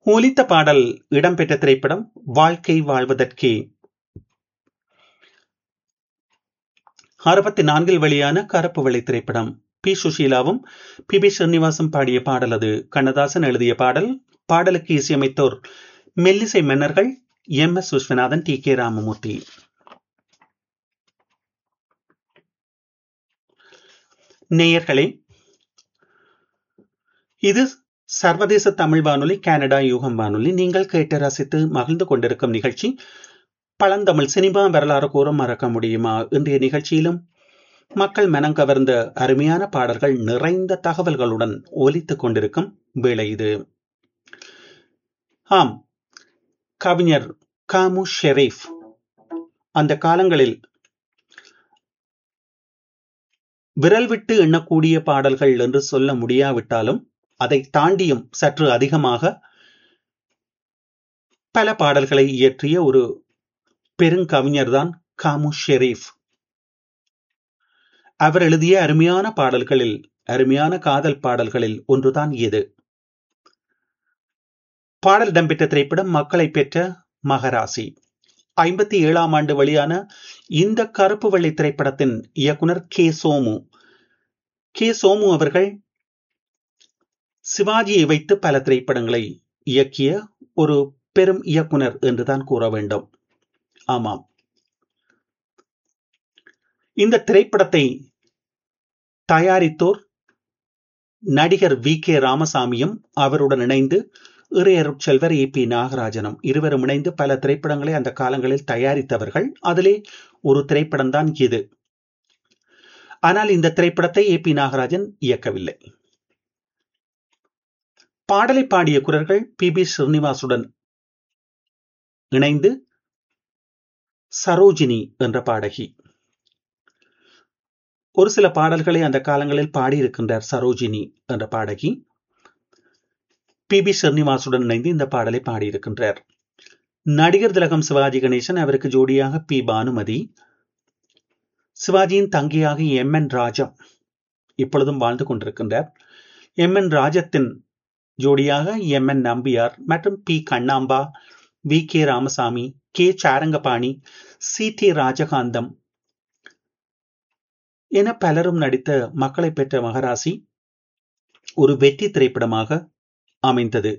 ஒலித்த பாடல் இடம்பெற்ற திரைப்படம் வாழ்க்கை வாழ்வதற்கே அறுபத்தி நான்கில் வெளியான கருப்பு வெள்ளை திரைப்படம் பி சுஷீலாவும் பி பி ஸ்ரீனிவாசும் பாடிய பாடல் அது கண்ணதாசன் எழுதிய பாடல் பாடலுக்கு இசையமைத்தோர் மெல்லிசை மன்னர்கள் M S Viswanathan T K Ramamoorthy நேயர்களே இது சர்வதேச தமிழ் வானொலி கனடா யூகம் வானொலி நீங்கள் கேட்டு ரசித்து மகிழ்ந்து கொண்டிருக்கும் நிகழ்ச்சி பழந்தமிழ் சினிமா வரலாறு கூற மறக்க முடியுமா இன்றைய நிகழ்ச்சியிலும் மக்கள் மனம் கவர்ந்த அருமையான பாடல்கள் நிறைந்த தகவல்களுடன் ஒலித்துக் கொண்டிருக்கும் வேளை இது ஆம் கவிஞர் காமு ஷெரீப் அந்த காலங்களில் விரல் விட்டு எண்ணக்கூடிய பாடல்கள் என்று சொல்ல முடியாவிட்டாலும் அதை தாண்டியும் சற்று அதிகமாக பல பாடல்களை இயற்றிய ஒரு பெருங்கவிஞர் தான் காமு ஷெரீப் அவர் எழுதிய அருமையான பாடல்களில் அருமையான காதல் பாடல்களில் ஒன்றுதான் இது பாடல் இடம்பெற்ற திரைப்படம் மக்களை பெற்ற மகராசி ஐம்பத்தி ஏழாம் ஆண்டு வெளியான இந்த கருப்பு வெள்ளை திரைப்படத்தின் இயக்குனர் கே சோமு கே சோமு அவர்கள் சிவாஜியை வைத்து பல திரைப்படங்களை இயக்கிய ஒரு பெரும் இயக்குனர் என்றுதான் கூற வேண்டும் ஆமாம் இந்த திரைப்படத்தை தயாரித்தோர் நடிகர் வி கே ராமசாமியும் அவருடன் இணைந்து இறையருட் செல்வர் ஏ பி நாகராஜனும் இருவரும் இணைந்து பல திரைப்படங்களை அந்த காலங்களில் தயாரித்தவர்கள் அதிலே ஒரு திரைப்படம் தான் இது ஆனால் இந்த திரைப்படத்தை ஏ பி நாகராஜன் இயக்கவில்லை பாடலை பாடிய குரல்கள் பி பி ஸ்ரீனிவாசுடன் இணைந்து சரோஜினி என்ற பாடகி ஒரு சில பாடல்களை அந்த காலங்களில் பாடியிருக்கின்றார் சரோஜினி என்ற பாடகி பி பி ஸ்ரீனிவாசுடன் இணைந்து இந்த பாடலை பாடியிருக்கின்றார் நடிகர் திலகம் சிவாஜி கணேசன் அவருக்கு ஜோடியாக பி பானுமதி சிவாஜியின் தங்கியாக எம் என் ராஜம் இப்பொழுதும் வாழ்ந்து கொண்டிருக்கின்றார் எம் என் ராஜத்தின் ஜோடியாக எம் என் நம்பியார் மற்றும் P Kannamba V K Ramasamy K Sarangapani C T Rajakantham என பலரும் நடித்த மக்களை பெற்ற மகராசி ஒரு வெற்றி திரைப்படமாக அமைந்தது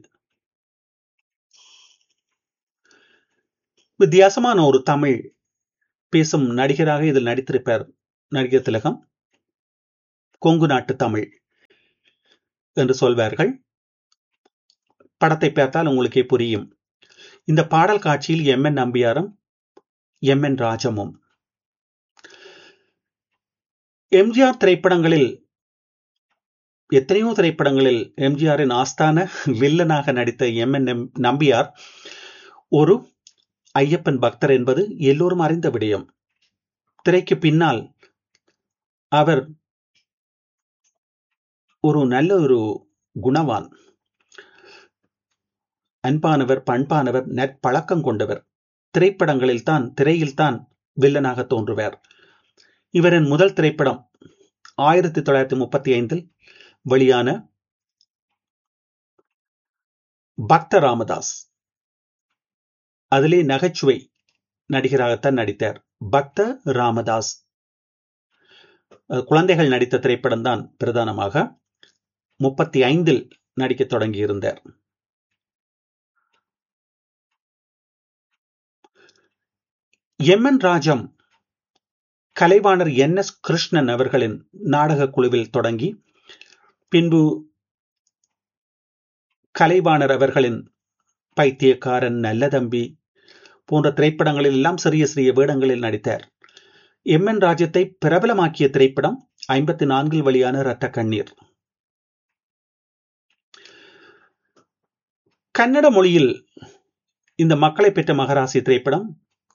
வித்தியாசமான ஒரு தமிழ் பேசும் நடிகராக இதில் நடித்திருப்பார் நடிகர் திலகம் கொங்கு நாட்டு தமிழ் என்று சொல்வார்கள் படத்தை பார்த்தால் உங்களுக்கே புரியும் இந்த பாடல் காட்சியில் எம் என் நம்பியாரும் எம் என் ராஜமும் எம்ஜிஆர் திரைப்படங்களில் எத்தனையோ திரைப்படங்களில் எம்ஜிஆரின் ஆஸ்தான வில்லனாக நடித்த எம் என் நம்பியார் ஒரு ஐயப்பன் பக்தர் என்பது எல்லோரும் அறிந்த விடயம் திரைக்கு பின்னால் அவர் ஒரு நல்ல ஒரு குணவான் அன்பானவர் பண்பானவர் நற்பழக்கம் கொண்டவர் திரைப்படங்களில் தான் திரையில் தான் வில்லனாக தோன்றுவார் இவரின் முதல் திரைப்படம் ஆயிரத்தி தொள்ளாயிரத்தி முப்பத்தி ஐந்தில் வெளியான பக்த ராமதாஸ் அதிலே நகைச்சுவை நடிகராகத்தான் நடித்தார் பக்த ராமதாஸ் குழந்தைகள் நடித்த திரைப்படம் தான் பிரதானமாக முப்பத்தி ஐந்தில் நடிக்க தொடங்கியிருந்தார் M N Rajam Kalaivanar N S Krishnan அவர்களின் நாடக குழுவில் தொடங்கி பின்பு கலைவாணர் அவர்களின் பைத்தியக்காரன் நல்ல தம்பி போன்ற திரைப்படங்களில் எல்லாம் சிறிய சிறிய வேடங்களில் நடித்தார் எம் என் ராஜ்யத்தை பிரபலமாக்கிய திரைப்படம் ஐம்பத்தி நான்கில் வெளியான இரத்த கண்ணீர் கன்னட மொழியில் இந்த மக்களை பெற்ற மகராசி திரைப்படம்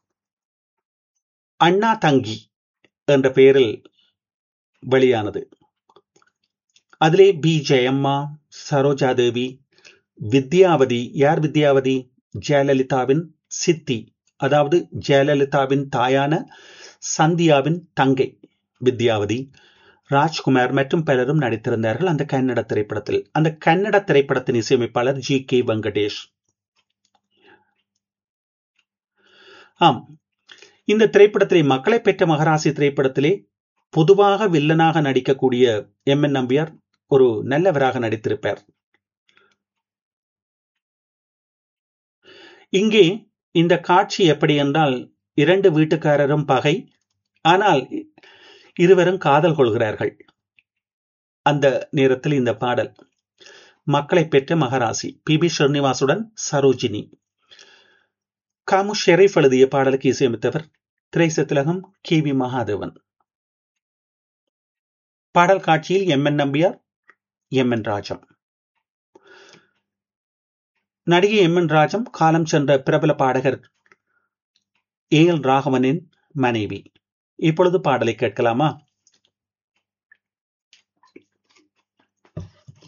அண்ணா தங்கி என்ற பெயரில் வெளியானது அதிலே பி ஜெயம்மா சரோஜா தேவி வித்யாவதி யார் வித்யாவதி ஜெயலலிதாவின் சித்தி அதாவது ஜெயலலிதாவின் தாயான சந்தியாவின் தங்கை வித்யாவதி ராஜ்குமார் மற்றும் பலரும் நடித்திருந்தார்கள் அந்த கன்னட திரைப்படத்தில் அந்த கன்னட திரைப்படத்தின் இசையமைப்பாளர் ஜி கே வெங்கடேஷ் ஆம் இந்த திரைப்படத்திலே மக்களை பெற்ற மகராசி திரைப்படத்திலே பொதுவாக வில்லனாக நடிக்கக்கூடிய எம் என் நம்பியார் ஒரு நல்லவராக நடித்திருப்பார் இங்கே இந்த காட்சி எப்படி என்றால் இரண்டு வீட்டுக்காரரும் பகை ஆனால் இருவரும் காதல் கொள்கிறார்கள் அந்த நேரத்தில் இந்த பாடல் மக்களை பெற்ற மகராசி பி பி ஸ்ரீனிவாசுடன் சரோஜினி காமு ஷெரீப் எழுதிய பாடலுக்கு இசையமைத்தவர் திரைசத்திலகம் கே வி மகாதேவன் பாடல் காட்சியில் M N Nambiar M N Rajam நடிகை எம் என் ராஜம் காலம் சென்ற பிரபல பாடகர் ஏ எல் ராகவனின் மனைவி இப்பொழுது பாடலை கேட்கலாமா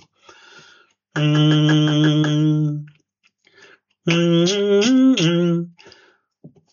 உம் உம்